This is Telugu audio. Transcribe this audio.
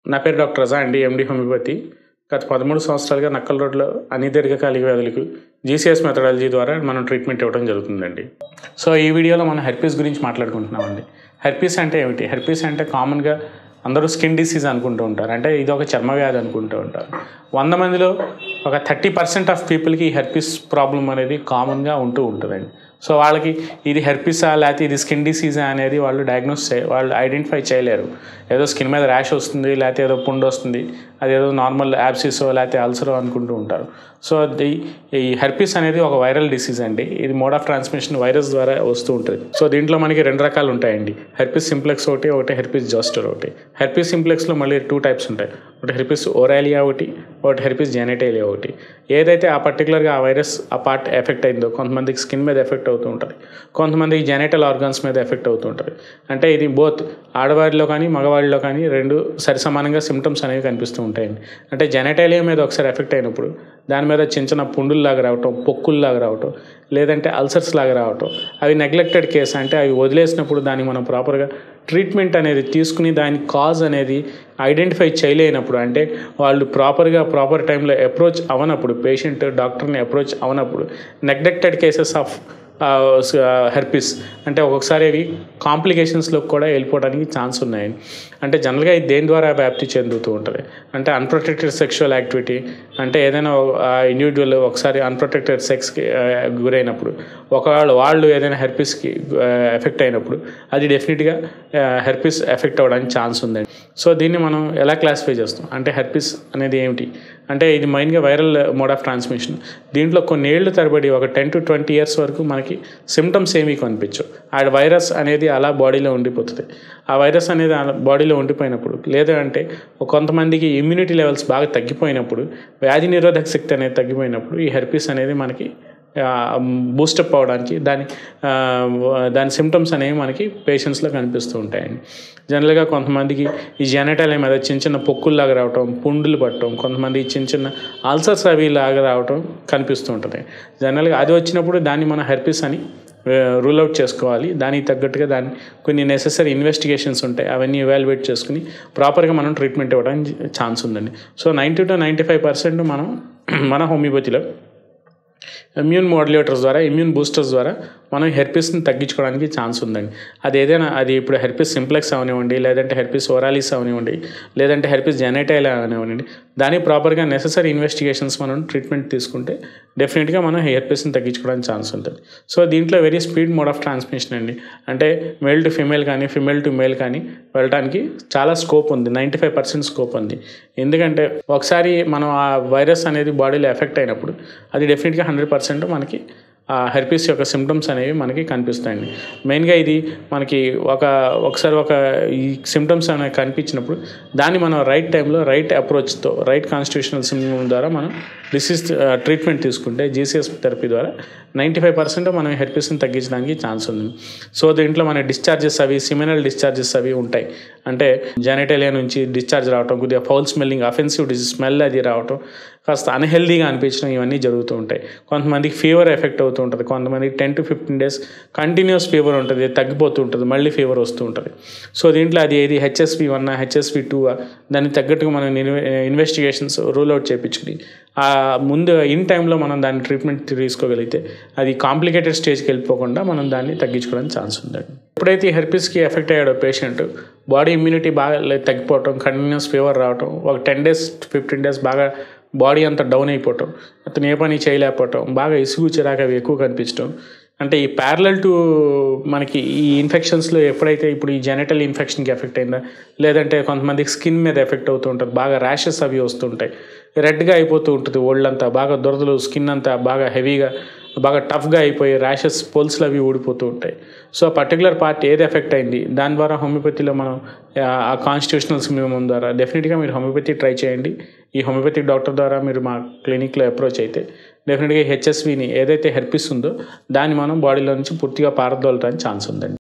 నా పేరు డాక్టర్ రజా అండి ఎండి హోమియోపతి గత పదమూడు సంవత్సరాలుగా నక్కల రోడ్లో అన్ని దీర్ఘకాలిక వ్యాధులకు జీసీఎస్ మెథడాలజీ ద్వారా మనం ట్రీట్మెంట్ ఇవ్వడం జరుగుతుందండి సో ఈ వీడియోలో మనం హెర్పీస్ గురించి మాట్లాడుకుంటున్నామండి హెర్పీస్ అంటే ఏమిటి హెర్పీస్ అంటే కామన్గా అందరూ స్కిన్ డిసీజ్ అనుకుంటూ ఉంటారు అంటే ఇది ఒక చర్మ వ్యాధి అనుకుంటూ ఉంటారు వంద మందిలో ఒక థర్టీ పర్సెంట్ ఆఫ్ పీపుల్కి ఈ హెర్పీస్ ప్రాబ్లం అనేది కామన్గా ఉంటూ ఉంటుందండి సో వాళ్ళకి ఇది హెర్పిసా లేకపోతే ఇది స్కిన్ డిసీజా అనేది వాళ్ళు డయాగ్నోస్ చే వాళ్ళు ఐడెంటిఫై చేయలేరు ఏదో స్కిన్ మీద ర్యాష్ వస్తుంది లేకపోతే ఏదో పుండు వస్తుంది అదేదో నార్మల్ యాప్సిసో లేకపోతే అల్సరో అనుకుంటూ ఉంటారు సో ది ఈ హెర్పిస్ అనేది ఒక వైరల్ డిసీజ్ అండి ఇది మోడ్ ఆఫ్ ట్రాన్స్మిషన్ వైరస్ ద్వారా వస్తూ ఉంటుంది సో దీంట్లో మనకి రెండు రకాలు ఉంటాయండి హెర్పిస్ సింప్లెక్స్ ఒకటి ఒకటి హెర్పిస్ జోస్టర్ ఒకటి హెర్పిస్ సింప్లెక్స్లో మళ్ళీ టూ టైప్స్ ఉంటాయి ఒకటి హెర్పిస్ ఓరాలియా ఒకటి ఒకటి హెర్పిస్ జెనటేలియా ఒకటి ఏదైతే ఆ పర్టికులర్గా ఆ వైరస్ ఆ పార్ట్ ఎఫెక్ట్ అయిందో కొంతమందికి స్కిన్ మీద ఎఫెక్ట్ అవుతూ ఉంటుంది కొంతమందికి జెనటల్ ఆర్గాన్స్ మీద ఎఫెక్ట్ అవుతూ ఉంటుంది అంటే ఇది బోత్ ఆడవారిలో కానీ మగవారిలో కానీ రెండు సరిసమానంగా సిమ్టమ్స్ అనేవి కనిపిస్తూ ఉంటాయండి అంటే జెనటేలియా మీద ఒకసారి ఎఫెక్ట్ అయినప్పుడు దాని మీద చిన్న చిన్న పుండుల్లాగా రావటం పొక్కుల్లాగా రావటం లేదంటే అల్సర్స్ లాగా రావటం అవి నెగ్లెక్టెడ్ కేసు అంటే అవి వదిలేసినప్పుడు దాన్ని మనం ప్రాపర్గా ట్రీట్మెంట్ అనేది తీసుకుని దాని కాజ్ అనేది ఐడెంటిఫై చేయలేనప్పుడు అంటే వాళ్ళు ప్రాపర్గా ప్రాపర్ టైంలో అప్రోచ్ అవనప్పుడు పేషెంట్ డాక్టర్ని అప్రోచ్ అవనప్పుడు నెగ్లెక్టెడ్ కేసెస్ ఆఫ్ హెర్పిస్ అంటే ఒక్కొక్కసారి అవి కాంప్లికేషన్స్లోకి కూడా వెళ్ళిపోవడానికి ఛాన్స్ ఉన్నాయండి అంటే జనరల్గా ఇది దేని ద్వారా వ్యాప్తి చెందుతూ ఉంటుంది అంటే అన్ప్రొటెక్టెడ్ సెక్షువల్ యాక్టివిటీ అంటే ఏదైనా ఇండివిజువల్ ఒకసారి అన్ప్రొటెక్టెడ్ సెక్స్కి గురైనప్పుడు ఒకవేళ వాళ్ళు ఏదైనా హెర్పిస్కి ఎఫెక్ట్ అయినప్పుడు అది డెఫినెట్గా హెర్పిస్ ఎఫెక్ట్ అవ్వడానికి ఛాన్స్ ఉందండి సో దీన్ని మనం ఎలా క్లాసిఫై చేస్తాం అంటే హెర్పిస్ అనేది ఏమిటి అంటే ఇది మెయిన్గా వైరల్ మోడ్ ఆఫ్ ట్రాన్స్మిషన్ దీంట్లో కొన్ని ఏళ్ళు తరబడి ఒక టెన్ టు ట్వంటీ ఇయర్స్ వరకు మనకి సిమ్టమ్స్ ఏమీ కనిపించవు ఆ వైరస్ అనేది అలా బాడీలో ఉండిపోతుంది ఆ వైరస్ అనేది బాడీలో ఉండిపోయినప్పుడు లేదంటే కొంతమందికి ఇమ్యూనిటీ లెవెల్స్ బాగా తగ్గిపోయినప్పుడు వ్యాధి నిరోధక శక్తి అనేది తగ్గిపోయినప్పుడు ఈ హెర్పిస్ అనేది మనకి బూస్టప్ అవడానికి దాని దాని సిమ్టమ్స్ అనేవి మనకి పేషెంట్స్లో కనిపిస్తూ ఉంటాయండి జనరల్గా కొంతమందికి ఈ జెనటాలియం మీద చిన్న చిన్న పొక్కుల్లాగా రావటం పుండులు పట్టడం కొంతమంది చిన్న చిన్న అల్సర్స్ అవి లాగా రావటం కనిపిస్తూ ఉంటుంది జనరల్గా అది వచ్చినప్పుడు దాన్ని మనం హెర్పిస్ అని రూల్ అవుట్ చేసుకోవాలి దానికి తగ్గట్టుగా దాన్ని కొన్ని నెసెసరీ ఇన్వెస్టిగేషన్స్ ఉంటాయి అవన్నీ ఎవాల్యుయేట్ చేసుకుని ప్రాపర్గా మనం ట్రీట్మెంట్ ఇవ్వడానికి ఛాన్స్ ఉందండి so ninety two ninety five percent మనం మన హోమియోపతిలో ఇమ్యూన్ మోడ్యులేటర్స్ ద్వారా ఇమ్యూన్ బూస్టర్స్ ద్వారా మనం హెర్పిస్ని తగ్గించుకోవడానికి ఛాన్స్ ఉందండి అది ఏదైనా అది ఇప్పుడు హెర్పిస్ సింప్లెక్స్ అవనివ్వండి లేదంటే హెర్పిస్ ఓరాలిస్ అవనివ్వండి లేదంటే హెర్పిస్ జెనైటైల్ అవనివ్వండి దానికి ప్రాపర్గా నెససరీ ఇన్వెస్టిగేషన్స్ మనం ట్రీట్మెంట్ తీసుకుంటే డెఫినెట్గా మనం హెర్పిస్ని తగ్గించుకోవడానికి ఛాన్స్ ఉంటుంది సో దీంట్లో very speed mode of transmission అండి అంటే మేల్ టు ఫిమేల్ కానీ ఫిమేల్ టు మేల్ కానీ వెళ్ళడానికి చాలా స్కోప్ ఉంది నైంటీ ఫైవ్ పర్సెంట్ స్కోప్ ఉంది ఎందుకంటే ఒకసారి మనం ఆ వైరస్ అనేది బాడీలో ఎఫెక్ట్ అయినప్పుడు అది డెఫినెట్గా హండ్రెడ్ పర్సెంట్ మనకి హెర్పిస్ యొక్క సిమ్టమ్స్ అనేవి మనకి కనిపిస్తాయండి మెయిన్గా ఇది మనకి ఒక ఒకసారి ఒక ఈ సిమ్టమ్స్ అనేవి కనిపించినప్పుడు దాన్ని మనం రైట్ టైంలో రైట్ అప్రోచ్తో రైట్ కాన్స్టిట్యూషనల్ సిమ్టమ్ ద్వారా మనం డిసీజ్ ట్రీట్మెంట్ తీసుకుంటే జీసీఎస్ థెరపీ ద్వారా నైంటీ ఫైవ్ పర్సెంట్ మనం హెర్పిస్ని తగ్గించడానికి ఛాన్స్ ఉంది సో దీంట్లో మన డిశ్చార్జెస్ అవి సిమినల్ డిశ్చార్జెస్ అవి ఉంటాయి అంటే జెనటేలియా నుంచి డిశ్చార్జ్ రావటం కొద్దిగా foul smelling offensive disease smell అది రావటం కాస్త అన్హెల్దీగా అనిపించడం ఇవన్నీ జరుగుతూ ఉంటాయి కొంతమందికి ఫీవర్ ఎఫెక్ట్ అవుతూ ఉంటుంది కొంతమందికి ten to fifteen days continuous fever ఉంటుంది తగ్గిపోతూ ఉంటుంది మళ్ళీ ఫీవర్ వస్తూ ఉంటుంది సో దీంట్లో అది ఏది హెచ్ఎస్వి వన్ హెచ్ఎస్వి టూ దానికి తగ్గట్టుగా మనం ఇన్వెస్టిగేషన్స్ రూల్ అవుట్ చేయించుకుని ఆ ముందు ఇన్ టైంలో మనం దాన్ని ట్రీట్మెంట్ తీసుకోగలిగితే అది కాంప్లికేటెడ్ స్టేజ్కి వెళ్ళిపోకుండా మనం దాన్ని తగ్గించుకోవడానికి ఛాన్స్ ఉందండి ఎప్పుడైతే ఈ హెర్పిస్కి ఎఫెక్ట్ అయ్యాడో పేషెంట్ బాడీ ఇమ్యూనిటీ బాగా తగ్గిపోవటం కంటిన్యూస్ ఫీవర్ రావటం ఒక టెన్ డేస్ ఫిఫ్టీన్ డేస్ బాగా బాడీ అంతా డౌన్ అయిపోవటం అతను ఏ పని చేయలేకపోవటం బాగా ఇసుగు చిరాకు అవి ఎక్కువ కనిపించడం అంటే ఈ ప్యారలల్ టు మనకి ఈ ఇన్ఫెక్షన్స్లో ఎప్పుడైతే ఇప్పుడు ఈ జెనటల్ ఇన్ఫెక్షన్కి ఎఫెక్ట్ అయిందా లేదంటే కొంతమందికి స్కిన్ మీద ఎఫెక్ట్ అవుతూ ఉంటుంది బాగా ర్యాషెస్ అవి వస్తుంటాయి రెడ్గా అయిపోతూ ఉంటుంది ఒళ్ళంతా బాగా దురదలు స్కిన్ అంతా బాగా హెవీగా బాగా టఫ్గా అయిపోయి ర్యాషెస్ పోల్స్లు అవి ఊడిపోతూ ఉంటాయి సో పర్టికులర్ పార్ట్ ఏది ఎఫెక్ట్ అయింది దాని ద్వారా హోమియోపతిలో మనం ఆ కాన్స్టిట్యూషనల్ సిమిమం ద్వారా డెఫినెట్గా మీరు హోమియోపతి ట్రై చేయండి ఈ హోమియోపతిక్ డాక్టర్ ద్వారా మీరు మా క్లినిక్లో అప్రోచ్ అయితే డెఫినెట్గా హెచ్ఎస్విని ఏదైతే హెర్పిస్ ఉందో దాన్ని మనం బాడీలో నుంచి పూర్తిగా పారదోలటానికి ఛాన్స్ ఉందండి